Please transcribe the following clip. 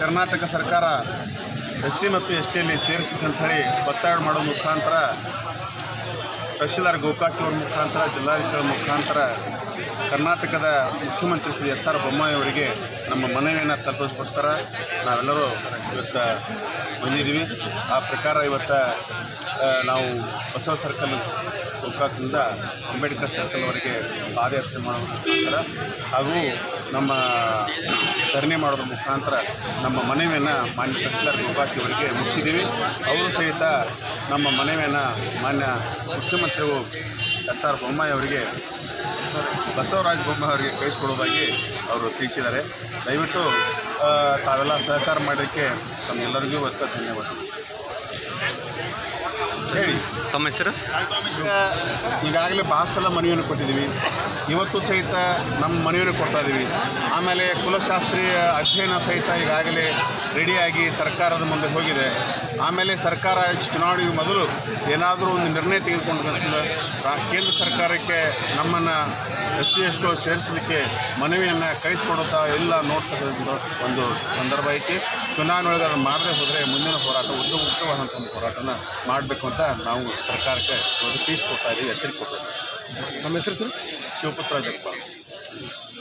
ಕರ್ನಾಟಕ ಸರ್ಕಾರ S C ಮತ್ತು S ಟಿಯಲ್ಲಿ ಸೇರಿಸ್ಬೇಕಂತ ಹೇಳಿ ಒತ್ತಾಯ ಮಾಡೋ ಮುಖಾಂತರ ತಹಶೀಲ್ದಾರ್ ಗೋಕಾಟಿ ಅವ್ರ ಮುಖಾಂತರ ಜಿಲ್ಲಾಧಿಕಾರಿ ಮುಖಾಂತರ ಕರ್ನಾಟಕದ ಮುಖ್ಯಮಂತ್ರಿ ಶ್ರೀ ಎಸ್ ಆರ್ ಬೊಮ್ಮಾಯಿ ಅವರಿಗೆ ನಮ್ಮ ಮನವಿಯನ್ನು ತಲುಪಿಸೋಸ್ಕರ ನಾವೆಲ್ಲರೂ ಇವತ್ತು ಬಂದಿದ್ದೀವಿ ಆ ಪ್ರಕಾರ ಇವತ್ತು ಆ, ನಾವು ಬಸವ ಸರ್ಕಲ್ ಗೋಕಾಕ್ನಿಂದ ಅಂಬೇಡ್ಕರ್ ಸರ್ಕಲ್ವರೆಗೆ ಪಾದಯಾತ್ರೆ ಮಾಡೋದ್ರ ಮುಖಾಂತರ ಹಾಗೂ ನಮ್ಮ ಧರಣಿ ಮಾಡೋದ್ರ ಮುಖಾಂತರ ನಮ್ಮ ಮನವಿಯನ್ನು ಮಾನ್ಯ ತಹಶೀಲ್ದಾರ್ ಗೋಕಾಟಿ ಅವರಿಗೆ ಮುಗಿಸಿದ್ದೀವಿ ಅವರು ಸಹಿತ ನಮ್ಮ ಮನವಿಯನ್ನು ಮಾನ್ಯ ಮುಖ್ಯಮಂತ್ರಿಗಳು ಎಸ್ ಆರ್ ಬೊಮ್ಮಾಯಿ ಅವರಿಗೆ ಬಸವರಾಜ ಬೊಮ್ಮಾಯಿ ಅವರಿಗೆ ಕಳಿಸ್ಕೊಡೋದಾಗಿ ಅವರು ತಿಳಿಸಿದ್ದಾರೆ ದಯವಿಟ್ಟು ಆ, ತಾವೆಲ್ಲ ಸಹಕಾರ ಮಾಡೋಕ್ಕೆ ತಮ್ಮೆಲ್ಲರಿಗೂ ಇವತ್ತು ಧನ್ಯವಾದ ಹೇಳಿ ತಮ್ಮ ಹೆಸರು ಈಗ ಈಗಾಗಲೇ ಭಾಳ ಸಲ ಮನವಿಯನ್ನು ಕೊಟ್ಟಿದ್ದೀವಿ ಇವತ್ತು ಸಹಿತ ನಮ್ಮ ಮನವಿಯನ್ನು ಕೊಡ್ತಾ ಇದ್ದೀವಿ ಆಮೇಲೆ ಕುಲಶಾಸ್ತ್ರೀಯ ಅಧ್ಯಯನ ಸಹಿತ ಈಗಾಗಲೇ ರೆಡಿಯಾಗಿ ಸರ್ಕಾರದ ಮುಂದೆ ಹೋಗಿದೆ ಆಮೇಲೆ ಸರ್ಕಾರ ಚುನಾವಣೆಗೆ ಮೊದಲು ಏನಾದರೂ ಒಂದು ನಿರ್ಣಯ ತೆಗೆದುಕೊಂಡು ರಾ ಕೇಂದ್ರ ಸರ್ಕಾರಕ್ಕೆ ನಮ್ಮನ್ನು ಎಸ್ ಸಿ ಎಸ್ ಸೇರಿಸಲಿಕ್ಕೆ ಮನವಿಯನ್ನು ಕಳಿಸ್ಕೊಡುತ್ತಾ ಎಲ್ಲ ನೋಡ್ತಕ್ಕಂಥ ಒಂದು ಸಂದರ್ಭ ಐತಿ ಚುನಾವಣೆ ಒಳಗೆ ಅದನ್ನು ಮಾಡದೆ ಹೋದರೆ ಮುಂದಿನ ಹೋರಾಟ ಉದ್ದ ಉದ್ದವಾದಂಥ ಒಂದು ಹೋರಾಟನ ಮಾಡಬೇಕು ಅಂತ ನಾವು ಸರ್ಕಾರಕ್ಕೆ ಇವತ್ತು ತಿಳಿಸ್ಕೊಡ್ತಾ ಇದ್ದೀವಿ ಎಚ್ಚರಿಕೆ ಕೊಡ್ತಾ ಇದ್ದೀವಿ ತಮ್ಮ ಹೆಸರು ಸರ್ ಶಿವಪುತ್ರ ಜಗಪಾಲ್